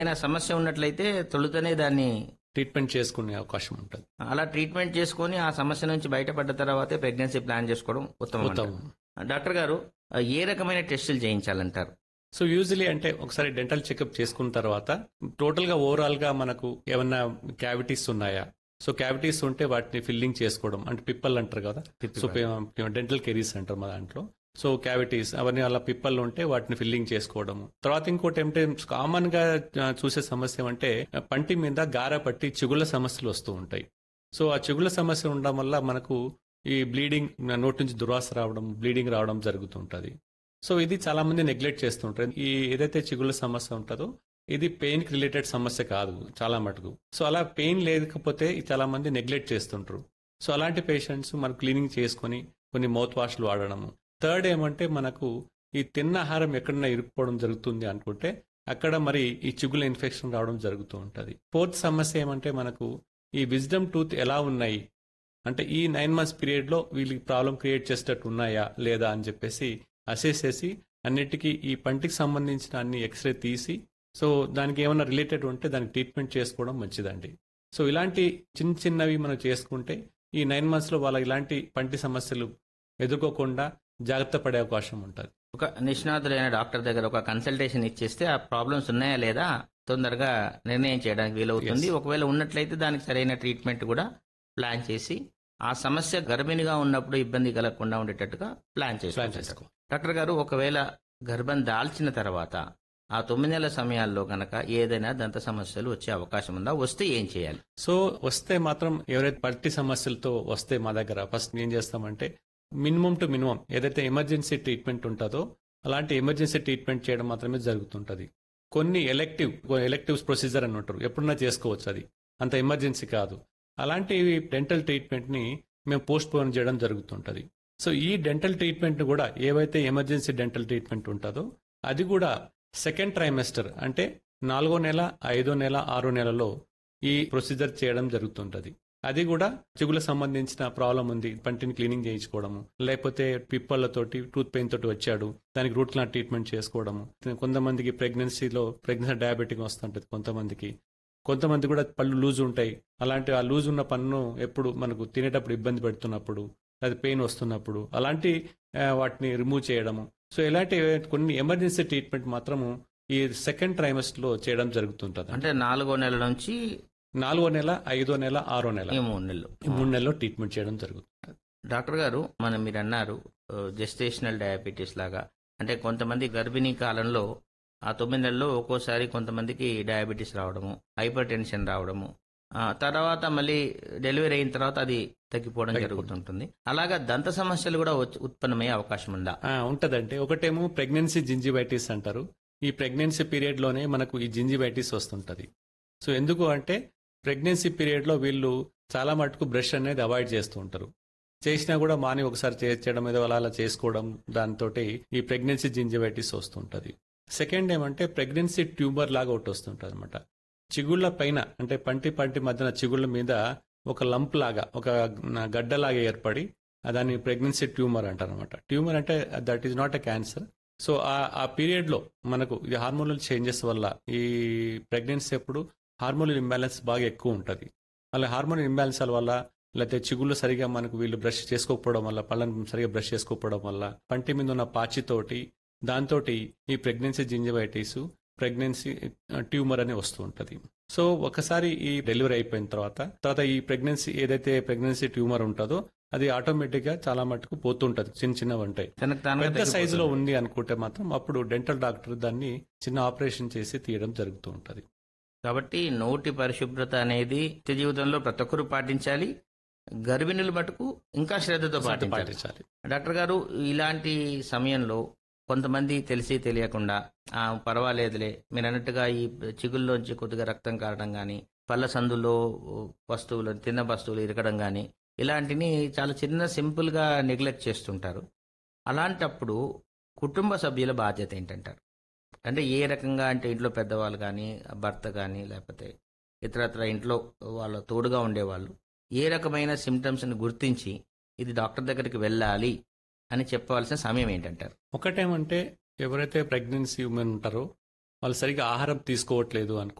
ఏదైనా సమస్య ఉన్నట్లయితే తొలుతనే దాన్ని ట్రీట్మెంట్ చేసుకునే అవకాశం ఉంటుంది అలా ట్రీట్మెంట్ చేసుకొని ఆ సమస్య నుంచి బయటపడ్డ తర్వాతే ప్రెగ్నెన్సీ ప్లాన్ చేసుకోవడం ఉత్తమం ఉత్తమం అంటారు. డాక్టర్ గారు ఏ రకమైన టెస్టులు చేయించాలంటారు సో యూజువలీ అంటే ఒకసారి డెంటల్ చెకప్ చేసుకున్న తర్వాత టోటల్ గా ఓవరాల్ గా మనకు ఏమన్నా క్యావిటీస్ ఉన్నాయా సో క్యావిటీస్ ఉంటే వాటిని ఫిల్లింగ్ చేసుకోవడం అంటే పిప్పల్ అంటారు కదా సో డెంటల్ కెరీస్ అంటారు మా దాంట్లో సో క్యావిటీస్ అవన్నీ అలా పిప్పల్ ఉంటే వాటిని ఫిల్లింగ్ చేసుకోవడము తర్వాత ఇంకోటి ఏమంటే కామన్ గా ఆ, చూసే సమస్య అంటే పంటి మీద గార పట్టి చిగుళ్ళ సమస్యలు వస్తూ ఉంటాయి సో ఆ చిగుళ్ళ సమస్య ఉండడం వల్ల మనకు ఈ బ్లీడింగ్ నోటి నుంచి దురాస రావడం బ్లీడింగ్ రావడం జరుగుతుంటది సో ఇది చాలా మంది నెగ్లెక్ట్ చేస్తుంటారు ఈ ఏదైతే చిగుళ్ళ సమస్య ఉంటుందో ఇది పెయిన్ కి రిలేటెడ్ సమస్య కాదు చాలా మటుకు సో అలా పెయిన్ లేకపోతే చాలా మంది నెగ్లెక్ట్ చేస్తుంటారు సో అలాంటి పేషెంట్స్ మనం క్లీనింగ్ చేసుకొని కొన్ని మౌత్ వాష్లు వాడడము థర్డ్ ఏమంటే మనకు ఈ తిన్న ఆహారం ఎక్కడన్నా ఇరుక్కుపోవడం జరుగుతుంది అనుకుంటే అక్కడ మరి ఈ చిగుల ఇన్ఫెక్షన్ రావడం జరుగుతూ ఉంటుంది ఫోర్త్ సమస్య ఏమంటే మనకు ఈ విజ్డమ్ టూత్ ఎలా ఉన్నాయి అంటే ఈ నైన్ మంత్స్ పీరియడ్ లో వీళ్ళకి ప్రాబ్లం క్రియేట్ చేసేటట్టు ఉన్నాయా లేదా అని చెప్పేసి అసెస్ చేసి అన్నిటికీ ఈ పంటికి సంబంధించిన అన్ని ఎక్స్రే తీసి సో దానికి ఏమైనా రిలేటెడ్ ఉంటే దానికి ట్రీట్మెంట్ చేసుకోవడం మంచిదండి సో ఇలాంటి చిన్న చిన్నవి మనం చేసుకుంటే ఈ నైన్ మంత్స్ లో వాళ్ళ ఇలాంటి పంటి సమస్యలు ఎదుర్కోకుండా జాగ్రత్త పడే అవకాశం ఉంటుంది ఒక నిష్ణాతులైన డాక్టర్ దగ్గర ఒక కన్సల్టేషన్ ఇచ్చేస్తే ఆ ప్రాబ్లమ్స్ ఉన్నాయా లేదా తొందరగా నిర్ణయం చేయడానికి వీలవుతుంది Yes. ఒకవేళ ఉన్నట్లయితే దానికి సరైన ట్రీట్మెంట్ కూడా ప్లాన్ చేసి ఆ సమస్య గర్భిణిగా ఉన్నప్పుడు ఇబ్బంది కలగకుండా ఉండేటట్టుగా ప్లాన్ ప్లాన్ చేసుకోవాలి చేసుకో డాక్టర్ గారు ఒకవేళ గర్భం దాల్చిన తర్వాత ఆ తొమ్మిది నెలల సమయాల్లో గనక ఏదైనా దంత సమస్యలు వచ్చే అవకాశం ఉందా వస్తే ఏం చేయాలి సో వస్తే మాత్రం ఎవరైతే పట్టి సమస్యలతో వస్తే మా దగ్గర ఫస్ట్ ఏం చేస్తామంటే మినిమం టు మినిమం ఏదైతే ఎమర్జెన్సీ ట్రీట్మెంట్ ఉంటుందో అలాంటి ఎమర్జెన్సీ ట్రీట్మెంట్ చేయడం మాత్రమే జరుగుతుంటది కొన్ని ఎలెక్టివ్ ఎలెక్టివ్ ప్రొసీజర్ అని ఉంటారు ఎప్పుడన్నా చేసుకోవచ్చు అది అంత ఎమర్జెన్సీ కాదు అలాంటి డెంటల్ ట్రీట్మెంట్ ని మేము పోస్ట్ పోన్ చేయడం జరుగుతుంటది సో ఈ డెంటల్ ట్రీట్మెంట్ కూడా ఏవైతే ఎమర్జెన్సీ డెంటల్ ట్రీట్మెంట్ ఉంటుందో అది కూడా సెకండ్ ట్రైమెస్టర్ అంటే నాలుగో నెల ఐదో నెల ఆరో నెలలో ఈ ప్రొసీజర్ చేయడం జరుగుతుంటది అది కూడా చిగుల సంబంధించిన ప్రాబ్లం ఉంది పంటిని క్లీనింగ్ చేయించుకోవడము లేకపోతే పిప్పళ్ళతోటి టూత్ పెయిన్ తోటి వచ్చాడు దానికి రూట్ కెనాల్ ట్రీట్మెంట్ చేసుకోవడము కొంతమందికి ప్రెగ్నెన్సీలో ప్రెగ్నెన్సీ డయాబెటిక్ వస్తుంటది కొంతమందికి కొంతమంది కూడా పళ్ళు లూజ్ ఉంటాయి అలాంటి ఆ లూజ్ ఉన్న పన్ను ఎప్పుడు మనకు తినేటప్పుడు ఇబ్బంది పెడుతున్నప్పుడు అది పెయిన్ వస్తున్నప్పుడు అలాంటి ఆ, వాటిని రిమూవ్ చేయడము సో ఇలాంటి కొన్ని ఎమర్జెన్సీ ట్రీట్మెంట్ మాత్రము ఈ సెకండ్ ట్రైమస్టర్ లో చేయడం జరుగుతుంటది అంటే నాలుగో నెల నుంచి నాలుగో నెల ఐదో నెల ఆరో నెల ఈ మూడు నెలలు ఈ మూడు నెలల్లో ట్రీట్మెంట్ చేయడం జరుగుతుంది డాక్టర్ గారు మనం మీరు అన్నారు జెస్టేషనల్ డయాబెటీస్ లాగా అంటే కొంతమంది గర్భిణీ కాలంలో ఆ తొమ్మిది నెలల్లో ఒక్కోసారి కొంతమందికి డయాబెటీస్ రావడము హైపర్ టెన్షన్ రావడము ఆ తర్వాత మళ్ళీ డెలివరీ అయిన తర్వాత అది తగ్గిపోవడం తగ్గిపోతుంది. జరుగుతుంటుంది అలాగా దంత సమస్యలు కూడా వచ్చి- ఉత్పన్నమయ్యే అవకాశం ఉందా ఆ, ఉంటదంటే ఒకటేమో ప్రెగ్నెన్సీ జింజిబైటిస్ అంటారు ఈ ప్రెగ్నెన్సీ పీరియడ్ లోనే మనకు ఈ జింజిబైటిస్ వస్తుంటది సో ఎందుకు అంటే ప్రెగ్నెన్సీ పీరియడ్ లో వీళ్ళు చాలా మటుకు బ్రష్ అనేది అవాయిడ్ చేస్తూ ఉంటారు చేసినా కూడా మాని ఒకసారి చే- చేయడం ఏదో అలా అలా చేసుకోవడం దాంతో ఈ ప్రెగ్నెన్సీ జింజిబైటిస్ వస్తుంటది సెకండ్ ఏమంటే ప్రెగ్నెన్సీ ట్యూబర్ లాగా ఒకటి వస్తుంటది అనమాట చిగుళ్ళ పైన అంటే పంటి పంటి మధ్యన చిగుళ్ళ మీద ఒక లంప్ లాగా ఒక గడ్డలాగా ఏర్పడి ఆ దాన్ని ప్రెగ్నెన్సీ ట్యూమర్ అంటారు అనమాట ట్యూమర్ అంటే that is not a cancer so ఆ ఆ పీరియడ్ లో మనకు ఇది హార్మోనల్ చేంజెస్ వల్ల ఈ ప్రెగ్నెన్సీ అప్పుడు హార్మోనల్ ఇంబ్యాలెన్స్ బాగా ఎక్కువ ఉంటుంది అలా హార్మోనల్ ఇంబ్యాలెన్స్ వల్ల లేకపోతే చిగుళ్ళు సరిగా మనకు వీళ్ళు బ్రష్ చేసుకోకపోవడం వల్ల పళ్ళని సరిగా బ్రష్ చేసుకోకపోవడం వల్ల పంటి మీద ఉన్న పాచితోటి దాంతో ఈ ప్రెగ్నెన్సీ జింజిబైటిస్ ప్రెగ్నెన్సీ ట్యూమర్ అని వస్తూ ఉంటది సో ఒకసారి ఈ డెలివరీ అయిపోయిన తర్వాత తర్వాత ఈ ప్రెగ్నెన్సీ ఏదైతే ప్రెగ్నెన్సీ ట్యూమర్ ఉంటుందో అది ఆటోమేటిక్ గా చాలా మటుకు పోతుంటది చిన్న చిన్నవి ఉంటాయి తనకు తానుగా పెద్ద సైజులో తగ్గిపోతుంది. ఉంది అనుకుంటే మాత్రం అప్పుడు డెంటల్ డాక్టర్ దాన్ని చిన్న ఆపరేషన్ చేసి తీయడం జరుగుతూ ఉంటది కాబట్టి నోటి పరిశుభ్రత అనేది నిత్య జీవితంలో ప్రతి ఒక్కరూ పాటించాలి గర్భిణులు మటుకు ఇంకా శ్రద్ధతో పాటించాలి పాటించాలి డాక్టర్ గారు ఇలాంటి సమయంలో కొంతమంది తెలిసి తెలియకుండా ఆ పర్వాలేదులే మీరు అన్నట్టుగా ఈ చిగుల్లోంచి కొద్దిగా రక్తం కారడం కానీ పళ్ళ సందులో వస్తువులు తిన్న వస్తువులు ఇరకడం కానీ ఇలాంటిని చాలా చిన్న సింపుల్ గా నెగ్లెక్ట్ చేస్తుంటారు అలాంటప్పుడు కుటుంబ సభ్యుల బాధ్యత ఏంటంటారు అంటే ఏ రకంగా అంటే ఇంట్లో పెద్దవాళ్ళు కానీ భర్త కానీ లేకపోతే ఇతరత్ర ఇంట్లో వాళ్ళ తోడుగా ఉండేవాళ్ళు ఏ రకమైన సిమ్టమ్స్ని గుర్తించి ఇది డాక్టర్ దగ్గరికి వెళ్ళాలి అని చెప్పవలసిన సమయం ఏంటంటారు ఒకటేమంటే ఎవరైతే ప్రెగ్నెన్సీ ఉమెన్ ఉంటారో వాళ్ళు సరిగ్గా ఆహారం తీసుకోవట్లేదు అనుకో